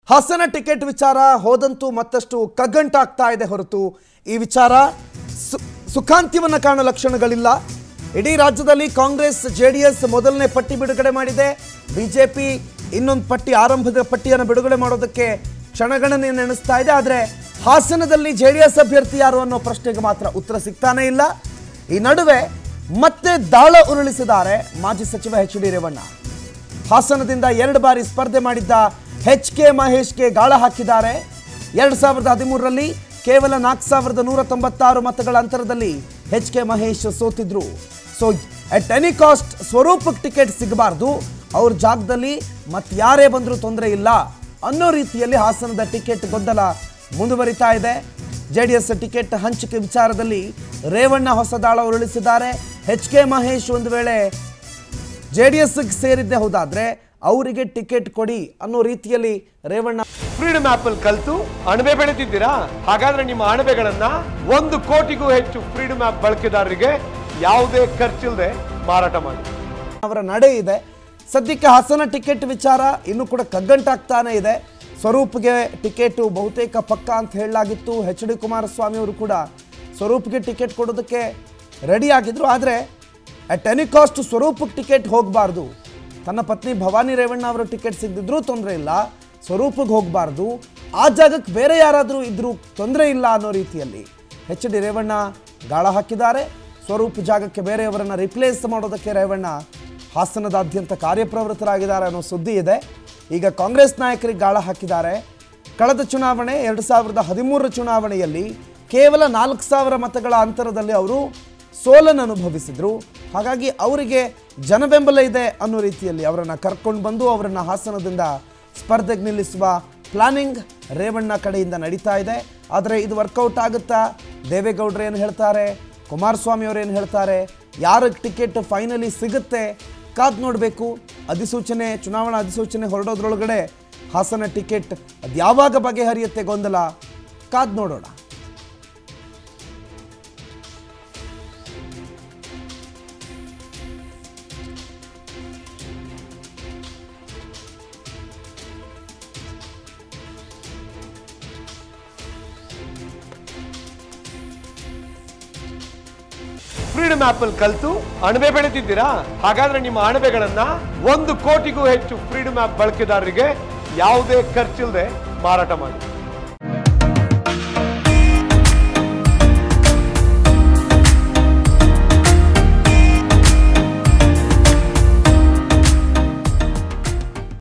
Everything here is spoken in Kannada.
ಹಾಸನ ಟಿಕೆಟ್ ವಿಚಾರ ಹೋದಂತೂ ಮತ್ತಷ್ಟು ಕಗ್ಗಂಟಾಗ್ತಾ ಇದೆ ಹೊರತು ಈ ವಿಚಾರ ಸು- ಸುಖಾಂತ್ಯವನ್ನು ಕಾಣೋ ಲಕ್ಷಣಗಳಿಲ್ಲ ಇಡೀ ರಾಜ್ಯದಲ್ಲಿ ಕಾಂಗ್ರೆಸ್ ಜೆ ಡಿ ಎಸ್ ಮೊದಲನೇ ಪಟ್ಟಿ ಬಿಡುಗಡೆ ಮಾಡಿದೆ ಬಿಜೆಪಿ ಇನ್ನೊಂದು ಪಟ್ಟಿ ಆರಂಭದ ಪಟ್ಟಿಯನ್ನು ಬಿಡುಗಡೆ ಮಾಡೋದಕ್ಕೆ ಕ್ಷಣಗಣನೆ ನೆನೆಸ್ತಾ ಇದೆ ಆದರೆ ಹಾಸನದಲ್ಲಿ ಜೆ ಡಿ ಎಸ್ ಅಭ್ಯರ್ಥಿ ಯಾರು ಅನ್ನೋ ಪ್ರಶ್ನೆಗೆ ಮಾತ್ರ ಉತ್ತರ ಸಿಗ್ತಾನೇ ಇಲ್ಲ ಈ ನಡುವೆ ಮತ್ತೆ ದಾಳ ಉರುಳಿಸಿದ್ದಾರೆ ಮಾಜಿ ಸಚಿವ ಎಚ್ ಡಿ ರೇವಣ್ಣ ಹಾಸನದಿಂದ ಎರಡು ಬಾರಿ ಸ್ಪರ್ಧೆ ಮಾಡಿದ್ದ ಎಚ್ ಕೆ ಮಹೇಶ್ಗೆ ಗಾಳ ಹಾಕಿದ್ದಾರೆ ಎರಡು ಸಾವಿರದ ಹದಿಮೂರರಲ್ಲಿ ಕೇವಲ ನಾಲ್ಕು ಸಾವಿರದ ನೂರ ತೊಂಬತ್ತಾರು ಮತಗಳ ಅಂತರದಲ್ಲಿ ಎಚ್ ಕೆ ಮಹೇಶ್ ಸೋತಿದ್ರು ಸೊ ಅಟ್ ಎನಿ ಕಾಸ್ಟ್ ಸ್ವರೂಪಕ್ಕೆ ಟಿಕೆಟ್ ಸಿಗಬಾರ್ದು ಅವ್ರ ಜಾಗದಲ್ಲಿ ಮತ್ತಾರೇ ಬಂದರೂ ತೊಂದರೆ ಇಲ್ಲ ಅನ್ನೋ ರೀತಿಯಲ್ಲಿ ಹಾಸನದ ಟಿಕೆಟ್ ಗೊಂದಲ ಮುಂದುವರಿತಾ ಇದೆ ಜೆ ಡಿ ಎಸ್ ಟಿಕೆಟ್ ಹಂಚಿಕೆ ವಿಚಾರದಲ್ಲಿ ರೇವಣ್ಣ ಹೊಸ ದಾಳ ಉರುಳಿಸಿದ್ದಾರೆ ಎಚ್ ಕೆ ಮಹೇಶ್ ಒಂದು ವೇಳೆ ಜೆ ಡಿ ಎಸ್ಗೆ ಸೇರಿದ್ದೇ ಹೌದಾದ್ರೆ ಅವರಿಗೆ ಟಿಕೆಟ್ ಕೊಡಿ ಅನ್ನೋ ರೀತಿಯಲ್ಲಿ ರೇವಣ್ಣ ಫ್ರೀಡಮ್ ಆಪ್ ಅಲ್ಲಿ ಕಲ್ತು ಅಣಬೆ ಬೆಳೆದಿದ್ದೀರಾ ಹಾಗಾದ್ರೆ ನಿಮ್ಮ ಅಣಬೆಗಳನ್ನ ಒಂದು ಕೋಟಿಗೂ ಹೆಚ್ಚು ಫ್ರೀಡಮ್ ಆಪ್ ಬಳಕೆದಾರರಿಗೆ ಯಾವುದೇ ಖರ್ಚಿಲ್ಲದೆ ಮಾರಾಟ ಮಾಡಿ ಅವರ ನಡೆ ಇದೆ ಸದ್ಯಕ್ಕೆ ಹಾಸನ ಟಿಕೆಟ್ ವಿಚಾರ ಇನ್ನೂ ಕೂಡ ಕಗ್ಗಂಟಾಗ್ತಾನೆ ಇದೆ ಸ್ವರೂಪ್ಗೆ ಟಿಕೆಟು ಬಹುತೇಕ ಪಕ್ಕ ಅಂತ ಹೇಳಲಾಗಿತ್ತು ಎಚ್ ಡಿ ಕುಮಾರಸ್ವಾಮಿ ಅವರು ಕೂಡ ಸ್ವರೂಪ್ಗೆ ಟಿಕೆಟ್ ಕೊಡೋದಕ್ಕೆ ರೆಡಿ ಆಗಿದ್ರು ಆದರೆ ಅಟ್ ಎನಿ ಕಾಸ್ಟ್ ಸ್ವರೂಪಕ್ಕೆ ಟಿಕೆಟ್ ಹೋಗಬಾರ್ದು ತನ್ನ ಪತ್ನಿ ಭವಾನಿ ರೇವಣ್ಣ ಅವರು ಟಿಕೆಟ್ ಸಿಗದಿದ್ರೂ ತೊಂದರೆ ಇಲ್ಲ ಸ್ವರೂಪಕ್ಕೆ ಹೋಗಬಾರ್ದು ಆ ಜಾಗಕ್ಕೆ ಬೇರೆ ಯಾರಾದರೂ ಇದ್ರೂ ತೊಂದರೆ ಇಲ್ಲ ಅನ್ನೋ ರೀತಿಯಲ್ಲಿ ಎಚ್ ಡಿ ರೇವಣ್ಣ ಗಾಳ ಹಾಕಿದ್ದಾರೆ ಸ್ವರೂಪ ಜಾಗಕ್ಕೆ ಬೇರೆಯವರನ್ನ ರಿಪ್ಲೇಸ್ ಮಾಡೋದಕ್ಕೆ ರೇವಣ್ಣ ಹಾಸನದಾದ್ಯಂತ ಕಾರ್ಯಪ್ರವೃತ್ತರಾಗಿದ್ದಾರೆ ಅನ್ನೋ ಸುದ್ದಿ ಇದೆ ಈಗ ಕಾಂಗ್ರೆಸ್ ನಾಯಕರಿಗೆ ಗಾಳ ಹಾಕಿದ್ದಾರೆ ಕಳೆದ ಚುನಾವಣೆ ಎರಡು ಸಾವಿರದ ಹದಿಮೂರರ ಚುನಾವಣೆಯಲ್ಲಿ ಕೇವಲ ನಾಲ್ಕು ಸಾವಿರ ಮತಗಳ ಅಂತರದಲ್ಲಿ ಅವರು ಸೋಲನ್ನು ಅನುಭವಿಸಿದ್ರು ಹಾಗಾಗಿ ಅವರಿಗೆ ಜನಬೆಂಬಲ ಇದೆ ಅನ್ನೋ ರೀತಿಯಲ್ಲಿ ಅವರನ್ನು ಕರ್ಕೊಂಡು ಬಂದು ಅವರನ್ನು ಹಾಸನದಿಂದ ಸ್ಪರ್ಧೆಗೆ ನಿಲ್ಲಿಸುವ ಪ್ಲಾನಿಂಗ್ ರೇವಣ್ಣ ಕಡೆಯಿಂದ ನಡೀತಾ ಇದೆ ಆದರೆ ಇದು ವರ್ಕೌಟ್ ಆಗುತ್ತಾ ದೇವೇಗೌಡರು ಏನು ಹೇಳ್ತಾರೆ ಕುಮಾರಸ್ವಾಮಿ ಅವರು ಏನು ಹೇಳ್ತಾರೆ ಯಾರಿಗೆ ಟಿಕೆಟ್ ಫೈನಲಿ ಸಿಗುತ್ತೆ ಕಾದ್ ನೋಡಬೇಕು ಅಧಿಸೂಚನೆ ಚುನಾವಣಾ ಅಧಿಸೂಚನೆ ಹೊರಡೋದ್ರೊಳಗಡೆ ಹಾಸನ ಟಿಕೆಟ್ ಅದು ಯಾವಾಗ ಬಗೆಹರಿಯುತ್ತೆ ಗೊಂದಲ ಕಾದ್ ನೋಡೋಣ ಫ್ರೀಡಮ್ ಆಪ್ ಅಲ್ಲಿ ಕಲ್ತು ಅಣಬೆ ಬೆಳೆದಿದ್ದೀರಾ ಹಾಗಾದ್ರೆ ನಿಮ್ಮ ಅಣಬೆಗಳನ್ನ ಒಂದು ಕೋಟಿಗೂ ಹೆಚ್ಚು ಫ್ರೀಡಮ್ ಆಪ್ ಬಳಕೆದಾರರಿಗೆ ಯಾವುದೇ ಖರ್ಚಿಲ್ಲದೆ ಮಾರಾಟ ಮಾಡಿ